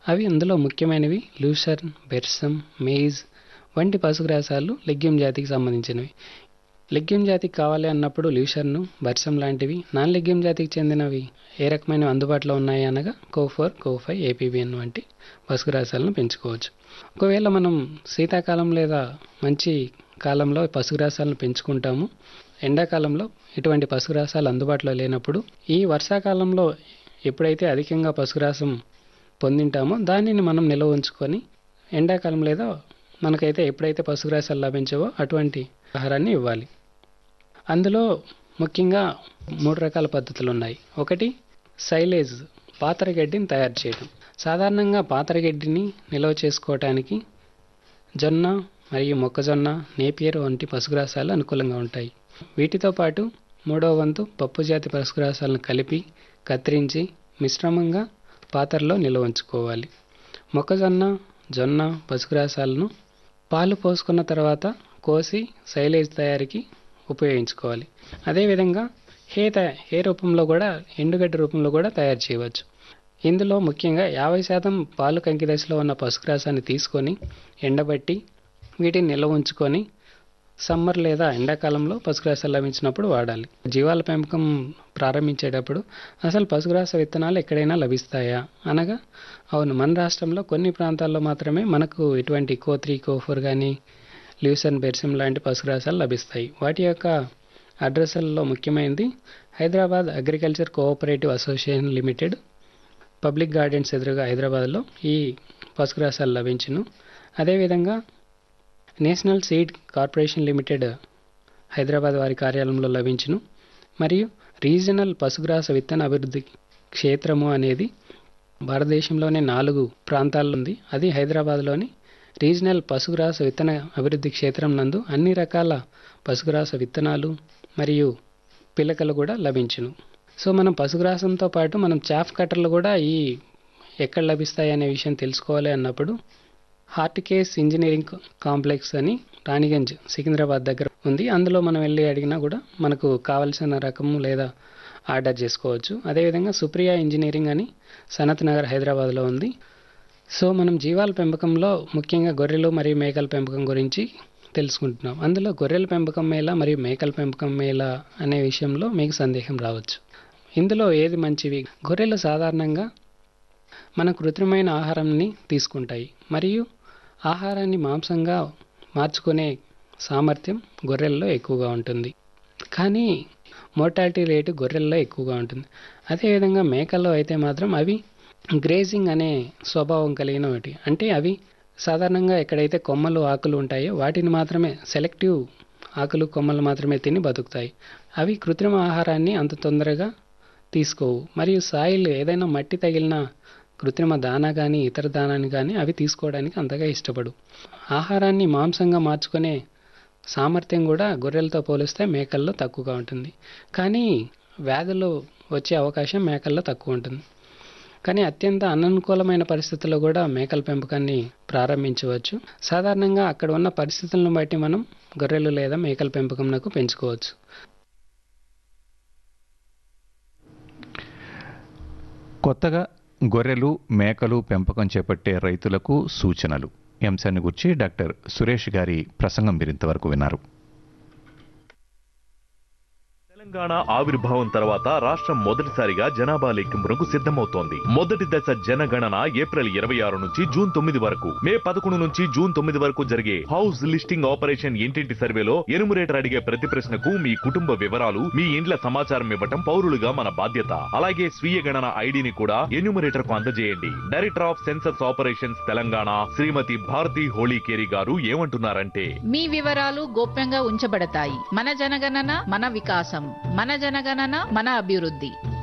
అవి అందులో ముఖ్యమైనవి లూసర్న్ బెర్సమ్ మేజ్ వంటి పశుగ్రాసాలు లెగ్యూమ్ జాతికి సంబంధించినవి లెగ్యూమ్ జాతికి కావాలి అన్నప్పుడు ల్యూషర్ను బర్సం లాంటివి నాన్ లెగ్యూమ్ జాతికి చెందినవి ఏ రకమైన అందుబాటులో ఉన్నాయి అనగా కోఫోర్ కోఫై ఏపీబిఎన్ వంటి పశుగ్రాసాలను పెంచుకోవచ్చు ఒకవేళ మనం శీతాకాలం లేదా మంచి కాలంలో పశుగ్రాసాలను పెంచుకుంటాము ఎండాకాలంలో ఇటువంటి పశుగ్రాసాలు అందుబాటులో లేనప్పుడు ఈ వర్షాకాలంలో ఎప్పుడైతే అధికంగా పశుగ్రాసం పొందింటామో దానిని మనం నిల్వ ఉంచుకొని ఎండాకాలం లేదా మనకైతే ఎప్పుడైతే పశుగ్రాసాలు లభించవో అటువంటి ఆహారాన్ని ఇవ్వాలి అందులో ముఖ్యంగా మూడు రకాల పద్ధతులు ఉన్నాయి ఒకటి సైలేజ్ పాతరగడ్డిని తయారు చేయడం సాధారణంగా పాతరగడ్డిని నిల్వ చేసుకోవటానికి జొన్న మరియు మొక్కజొన్న నేపియర్ వంటి పశుగ్రాసాలు అనుకూలంగా ఉంటాయి వీటితో పాటు మూడవ వంతు పప్పు జాతి పశుగ్రాసాలను కలిపి కత్తిరించి మిశ్రమంగా పాత్రలో నిల్వ ఉంచుకోవాలి మొక్కజొన్న జొన్న పశుగ్రాసాలను పాలు పోసుకున్న తర్వాత కోసి సైలేజ్ తయారీకి ఉపయోగించుకోవాలి అదేవిధంగా హే త హే రూపంలో కూడా ఎండుగడ్డి రూపంలో కూడా తయారు చేయవచ్చు ఇందులో ముఖ్యంగా యాభై శాతం పాలు కంకి దశలో ఉన్న పశుగ్రాసాన్ని తీసుకొని ఎండబట్టి వీటిని నిల్వ ఉంచుకొని సమ్మర్ లేదా ఎండాకాలంలో పశుగ్రాసాలు లభించినప్పుడు వాడాలి జీవాల పెంపకం ప్రారంభించేటప్పుడు అసలు పశుగ్రాస విత్తనాలు ఎక్కడైనా లభిస్తాయా అనగా అవును మన రాష్ట్రంలో కొన్ని ప్రాంతాల్లో మాత్రమే మనకు ఇటువంటి కో త్రీ కో ఫోర్ కానీ ల్యూసన్ బెర్సిమ్ లాంటి పశుగ్రాసాలు లభిస్తాయి వాటి యొక్క అడ్రస్లలో ముఖ్యమైనది Hyderabad agriculture cooperative association limited public gardens ఎదురుగా హైదరాబాద్లో ఈ పశుగ్రాసాలు లభించును అదేవిధంగా national seed corporation limited Hyderabad వారి కార్యాలయంలో లభించును మరియు రీజనల్ పశుగ్రాస విత్తన అభివృద్ధి క్షేత్రము అనేది భారతదేశంలోనే నాలుగు ప్రాంతాల్లో ఉంది అది హైదరాబాద్లోని రీజనల్ పశుగ్రాస విత్తన అభివృద్ధి క్షేత్రం నందు అన్ని రకాల పశుగ్రాస విత్తనాలు మరియు పిలకలు కూడా లభించును సో మనం పశుగ్రాసంతో పాటు మనం చాఫ్ కట్టర్లు కూడా ఈ ఎక్కడ లభిస్తాయి అనే విషయం తెలుసుకోవాలి అన్నప్పుడు హార్టికేస్ ఇంజనీరింగ్ కాంప్లెక్స్ అని రాణిగంజ్ సికింద్రాబాద్ దగ్గర ఉంది అందులో మనం వెళ్ళి అడిగినా కూడా మనకు కావలసిన రకము లేదా ఆర్డర్ చేసుకోవచ్చు అదేవిధంగా సుప్రియ ఇంజనీరింగ్ అని సనత్ నగర్ హైదరాబాద్లో ఉంది సో మనం జీవాల పెంపకంలో ముఖ్యంగా గొర్రెలు మరియు మేకల పెంపకం గురించి తెలుసుకుంటున్నాం అందులో గొర్రెల పెంపకం మేళ మరియు మేకల పెంపకం మేళ అనే విషయంలో మీకు సందేహం రావచ్చు ఇందులో ఏది మంచివి గొర్రెలు సాధారణంగా మన కృత్రిమైన ఆహారాన్ని తీసుకుంటాయి మరియు ఆహారాన్ని మాంసంగా మార్చుకునే సామర్థ్యం గొర్రెల్లో ఎక్కువగా ఉంటుంది కానీ మోర్టాలిటీ రేటు గొర్రెల్లో ఎక్కువగా ఉంటుంది అదేవిధంగా మేకల్లో అయితే మాత్రం అవి గ్రేజింగ్ అనే స్వభావం కలిగిన ఒకటి అంటే అవి సాధారణంగా ఎక్కడైతే కొమ్మలు ఆకులు ఉంటాయో వాటిని మాత్రమే సెలెక్టివ్ ఆకులు కొమ్మలు మాత్రమే తిని బతుకుతాయి అవి కృత్రిమ ఆహారాన్ని అంత తొందరగా తీసుకోవు మరియు సాయిల్ ఏదైనా మట్టి తగిలిన కృత్రిమ దానా కానీ ఇతర దానాన్ని కానీ అవి తీసుకోవడానికి అంతగా ఇష్టపడు ఆహారాన్ని మాంసంగా మార్చుకునే సామర్థ్యం కూడా గొర్రెలతో పోలిస్తే మేకల్లో తక్కువగా ఉంటుంది కానీ వ్యాధులు వచ్చే అవకాశం మేకల్లో తక్కువ ఉంటుంది కానీ అత్యంత అననుకూలమైన పరిస్థితుల్లో కూడా మేకల పెంపకాన్ని ప్రారంభించవచ్చు సాధారణంగా అక్కడ ఉన్న పరిస్థితులను బట్టి మనం గొర్రెలు లేదా మేకల పెంపకంకు పెంచుకోవచ్చు కొత్తగా గొర్రెలు మేకలు పెంపకం చేపట్టే రైతులకు సూచనలు ఈ అంశాన్ని గురించి డాక్టర్ సురేష్ గారి ప్రసంగం మీరు ఇంతవరకు విన్నారు తెలంగాణ ఆవిర్భావం తర్వాత రాష్ట్రం మొదటిసారిగా జనాభా లెక్కింపునకు సిద్ధమవుతోంది మొదటి దశ జనగణన ఏప్రిల్ ఇరవై ఆరు నుంచి జూన్ తొమ్మిది వరకు మే పదకొండు నుంచి జూన్ తొమ్మిది వరకు జరిగే హౌస్ లిస్టింగ్ ఆపరేషన్ ఇంటింటి సర్వేలో ఎనుమరేటర్ అడిగే ప్రతి ప్రశ్నకు మీ కుటుంబ వివరాలు మీ ఇండ్ల సమాచారం ఇవ్వటం పౌరులుగా మన బాధ్యత అలాగే స్వీయ గణన ఐడిని కూడా ఎన్యూమరేటర్ కు అందజేయండి director of census operations Telangana Shrimati Bharathi Holikeri garu ఏమంటున్నారంటే మీ వివరాలు గోప్యంగా ఉంచబడతాయి మన జనగణన మన వికాసం మన జనగణన మన అభివృద్ధి